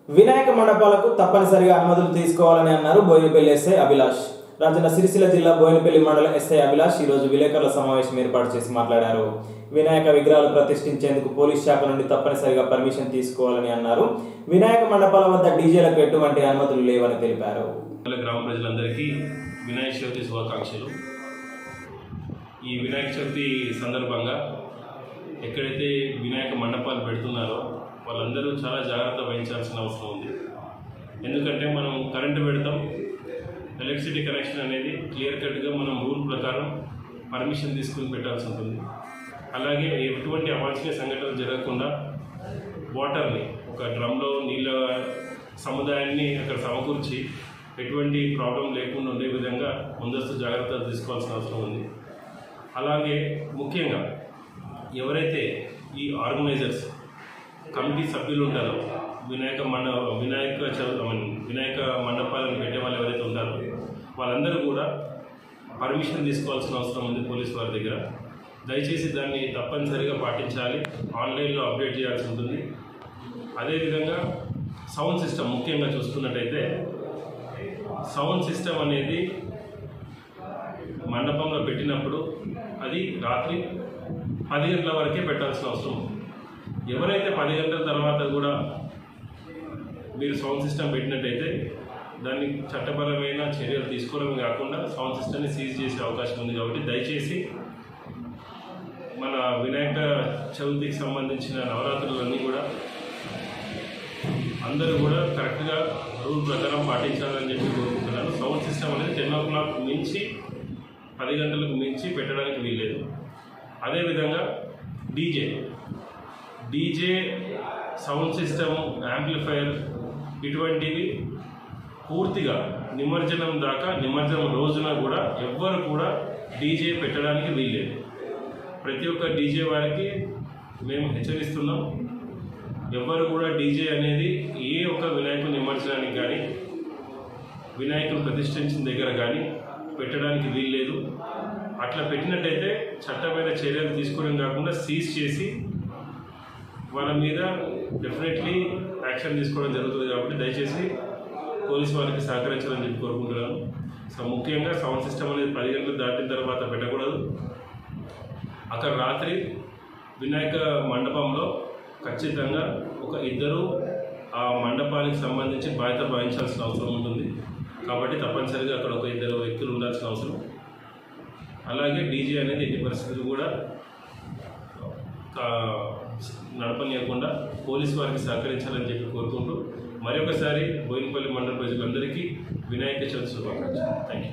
వినాయక మండపాలకు తప్పనిసరిగా అనుమతులు తీసుకోవాలని అన్నారు బోయినపల్లి ఎస్ఐ అభిలాష్ రాజన్న సిరిసిల్ల జిల్లా బోయినపల్లి మండల ఎస్ఐ అభిలాష్ ఈరోజు విలేకరుల సమావేశం ఏర్పాటు చేసి మాట్లాడారు వినాయక విగ్రహాలు ప్రతిష్ఠించేందుకు పోలీస్ శాఖ నుండి తప్పనిసరిగా పర్మిషన్ తీసుకోవాలని అన్నారు వినాయక మండపాల వద్ద డీజేలకు ఎటువంటి అనుమతులు లేవని తెలిపారు మండల గ్రామ ప్రజలందరికీ వినాయక చవితి శుభాకాంక్షలు ఈ వినాయక చవితి సందర్భంగా ఎక్కడైతే వినాయక మండపాలు పెడుతున్నారో వాళ్ళందరూ చాలా జాగ్రత్త వహించాల్సిన అవసరం ఉంది ఎందుకంటే మనం కరెంటు పెడతాం ఎలక్ట్రిసిటీ కనెక్షన్ అనేది క్లియర్ కట్గా మనం రూల్ ప్రకారం పర్మిషన్ తీసుకుని పెట్టాల్సి ఉంటుంది అలాగే ఎటువంటి అవాంఛనీయ సంఘటనలు జరగకుండా వాటర్ని ఒక డ్రమ్లో నీళ్ళ సముదాయాన్ని అక్కడ సమకూర్చి ఎటువంటి ప్రాబ్లం లేకుండా ఉండే విధంగా ముందస్తు జాగ్రత్తలు తీసుకోవాల్సిన అవసరం ఉంది అలాగే ముఖ్యంగా ఎవరైతే ఈ ఆర్గనైజర్స్ కమిటీ సభ్యులు ఉంటారో వినాయక మండ వినాయక చవి ఐ మీన్ వినాయక మండపాలను పెట్టే వాళ్ళు ఎవరైతే ఉంటారో వాళ్ళందరూ కూడా పర్మిషన్ తీసుకోవాల్సిన అవసరం ఉంది పోలీస్ వారి దగ్గర దయచేసి దాన్ని తప్పనిసరిగా పాటించాలి ఆన్లైన్లో అప్డేట్ చేయాల్సి ఉంటుంది అదేవిధంగా సౌండ్ సిస్టమ్ ముఖ్యంగా చూసుకున్నట్టయితే సౌండ్ సిస్టమ్ అనేది మండపంలో పెట్టినప్పుడు అది రాత్రి పది గంటల వరకే పెట్టాల్సిన అవసరం ఉంది ఎవరైతే పది గంటల తర్వాత కూడా మీరు సౌండ్ సిస్టమ్ పెట్టినట్టయితే దాన్ని చట్టపరమైన చర్యలు తీసుకోవడమే కాకుండా సౌండ్ సిస్టమ్ని సీజ్ చేసే అవకాశం ఉంది కాబట్టి దయచేసి మన వినాయక చవితికి సంబంధించిన నవరాత్రులన్నీ కూడా అందరూ కూడా కరెక్ట్గా రూల్ ప్రకారం పాటించాలని చెప్పి కోరుకుంటున్నాను సౌండ్ సిస్టమ్ అనేది టెన్ ఓ క్లాక్ మించి పది గంటలకు మించి పెట్టడానికి వీల్లేదు అదేవిధంగా DJ DJ sound system amplifier ఇటువంటివి పూర్తిగా నిమజ్జనం దాకా నిమజ్జనం రోజున కూడా ఎవ్వరు కూడా డీజే పెట్టడానికి వీల్లేదు ప్రతి ఒక్క డీజే వారికి మేము హెచ్చరిస్తున్నాం ఎవ్వరు కూడా డీజే అనేది ఏ ఒక్క వినాయకుని నిమజ్జనానికి కానీ వినాయకుని ప్రతిష్ఠించిన దగ్గర కానీ పెట్టడానికి వీల్లేదు అట్లా పెట్టినట్టయితే చట్టమైన చర్యలు తీసుకోవడం కాకుండా సీజ్ చేసి వాళ్ళ మీద డెఫినెట్లీ యాక్షన్ తీసుకోవడం జరుగుతుంది కాబట్టి దయచేసి పోలీస్ వారికి సహకరించాలని చెప్పి కోరుకుంటున్నాను సో ముఖ్యంగా సౌండ్ సిస్టమ్ అనేది పది గంటలు దాటిన తర్వాత పెట్టకూడదు అక్కడ రాత్రి వినాయక మండపంలో ఖచ్చితంగా ఒక ఇద్దరు ఆ మండపానికి సంబంధించి బాధ్యత వహించాల్సిన అవసరం ఉంటుంది కాబట్టి తప్పనిసరిగా అక్కడ ఒక ఇద్దరు వ్యక్తులు ఉండాల్సిన అవసరం అలాగే డీజే అనేది ఎట్టి పరిస్థితులు కూడా కా- నడపనీయకుండా పోలీస్ వారికి సహకరించాలని చెప్పి కోరుకుంటూ మరొకసారి బోయినపల్లి మండల ప్రజలందరికీ వినాయక చవితి శుభాకాంక్షలు థ్యాంక్ యూ